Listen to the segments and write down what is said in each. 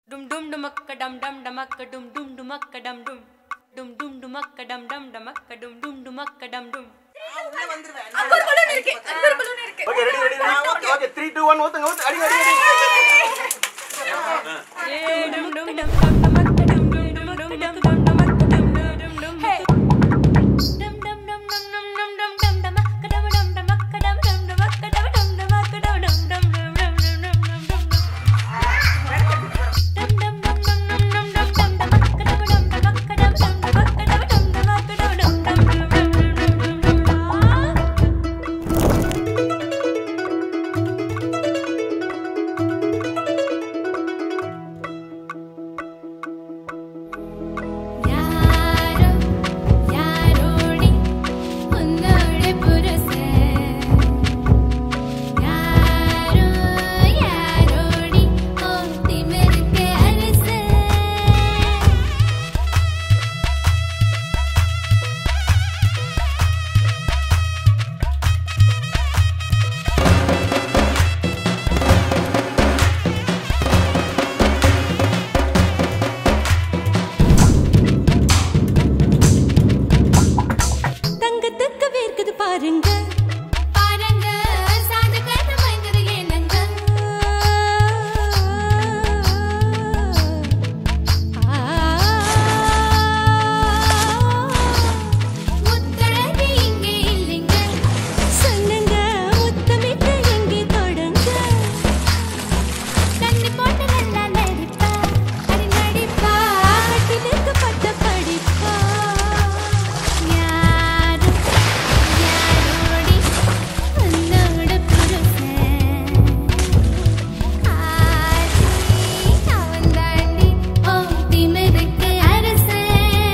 Dum dum dumakka dum dum dumakka dum dum dumakka dum dum. Dum dum dumakka dum dum dumakka dum dum dumakka dum dum. அங்க ஒரு balloon இருக்கு அங்க ஒரு balloon இருக்கு okay ready ready ready okay okay 3 2 1 ஊத்துங்க ஊத்து அடி அடி அடி Hey, dum dum dum dum dumakka dum dum dumakka dum dum dumakka dum dum dum dum. Hey. Dum dum dum dum dum dum dum dum dumakka dum dum dumakka dum dum dumakka dum dum dumakka dum dum dum dum dum dum dum dum dum. Dum dum dum dum dum dum dum dum dumakka dum dum dumakka dum dum dumakka dum dum dumakka dum dum dum dum dum dum dum dum. யாரோ யாரோடி உன்னோட புருஷன் யாரோ யாரோடி ஓ திமிருக்கு அரசன் தங்கத்துக்கு வேர்க்குது பாருங்க பாருங்க சாந்து கண்ணு மயங்குது ஏனங்க முத்தழகு இங்கே இல்லைங்க சொல்லுங்க முத்தமிட்டு எங்கே தொடங்க தண்ணி போட்டு நல்லா நடிப்பா அடி நடிப்பா கட்டிலுக்கு பட்ட படிப்பா யாரு யாரோடி உன்னோட புருஷன் ஆதி அவன் தாண்டி ஓ திமிருக்கு அரசன்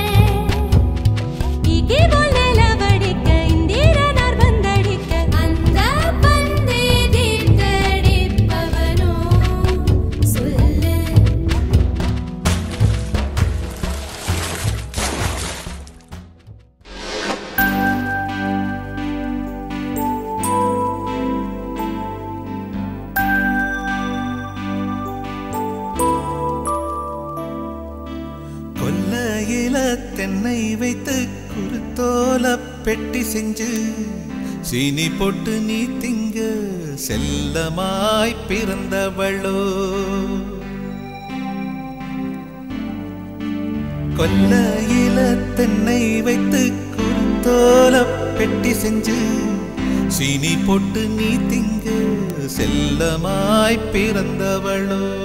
இங்கே போல வடிக்க இந்திரனார் வந்தடிக்க அந்த பந்து தீர்த்தடிப்பவனோ சொல்லு கொல்லையில தென்னை வைத்து குருத்தோல பெட்டி செஞ்சு சீனி போட்டு நீ திங்க செல்லமாய் பிறந்தவளோ கொல்லையில தென்னை வைத்து குருத்தோல பெட்டி செஞ்சு சீனி போட்டு நீ திங்க செல்லமாய் பிறந்தவளோ